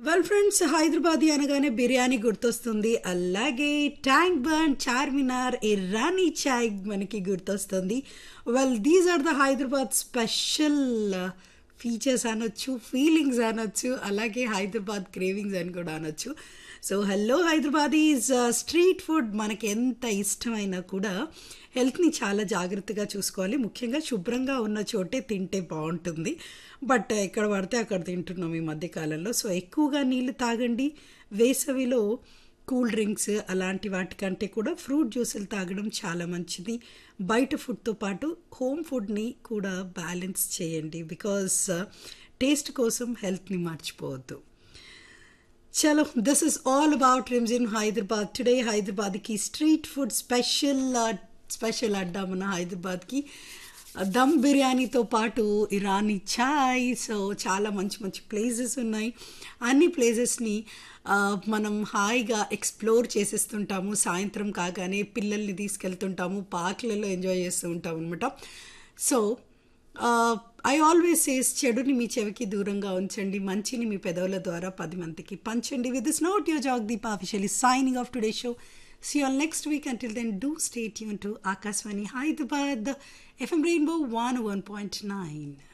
Well friends Hyderabadi అనగానే బిర్యానీ గుర్తొస్తుంది అలాగే ట్యాంక్ బండ్ చార్మినార్ ఇరానీ చాయ్ మనకి గుర్తొస్తుంది well these are the Hyderabad special features అనొచ్చు ఫీలింగ్స్ అనొచ్చు అలాగే హైదరాబాద్ క్రేవింగ్స్ అని కూడా అనొచ్చు so hello Hyderabad is street food మనకి ఎంత ఇష్టమైనా కూడా హెల్త్ని చాలా జాగ్రత్తగా చూసుకోవాలి ముఖ్యంగా శుభ్రంగా ఉన్న చోటే తింటే బాగుంటుంది బట్ ఎక్కడ పడితే అక్కడ తింటున్నాం ఈ మధ్యకాలంలో సో ఎక్కువగా నీళ్ళు తాగండి వేసవిలో కూల్ డ్రింక్స్ అలాంటి వాటికంటే కూడా ఫ్రూట్ జ్యూసులు తాగడం చాలా మంచిది బయట ఫుడ్తో పాటు హోమ్ ఫుడ్ని కూడా బ్యాలెన్స్ చేయండి బికాస్ టేస్ట్ కోసం హెల్త్ని మర్చిపోవద్దు చలో this is all about Rims in Hyderabad today హైదరాబాద్కి స్ట్రీట్ ఫుడ్ స్పెషల్ స్పెషల్ అడ్డా మన హైదరాబాద్కి దమ్ బిర్యానీతో పాటు ఇరానీ చాయ్ సో చాలా మంచి మంచి ప్లేసెస్ ఉన్నాయి అన్ని ప్లేసెస్ని మనం హాయిగా ఎక్స్ప్లోర్ చేసేస్తుంటాము సాయంత్రం కాగానే పిల్లల్ని తీసుకెళ్తుంటాము పార్క్లలో ఎంజాయ్ చేస్తూ ఉంటాం అనమాట సో ఐ ఆల్వేస్ సేస్ చెడుని మీ చెవికి దూరంగా ఉంచండి మంచిని మీ పెదవుల ద్వారా పది మందికి పంచండి with this note your Jagdeep officially signing off today show See you all next week. Until then, do stay tuned to Akaswani Hyderabad, FM Rainbow 101.9.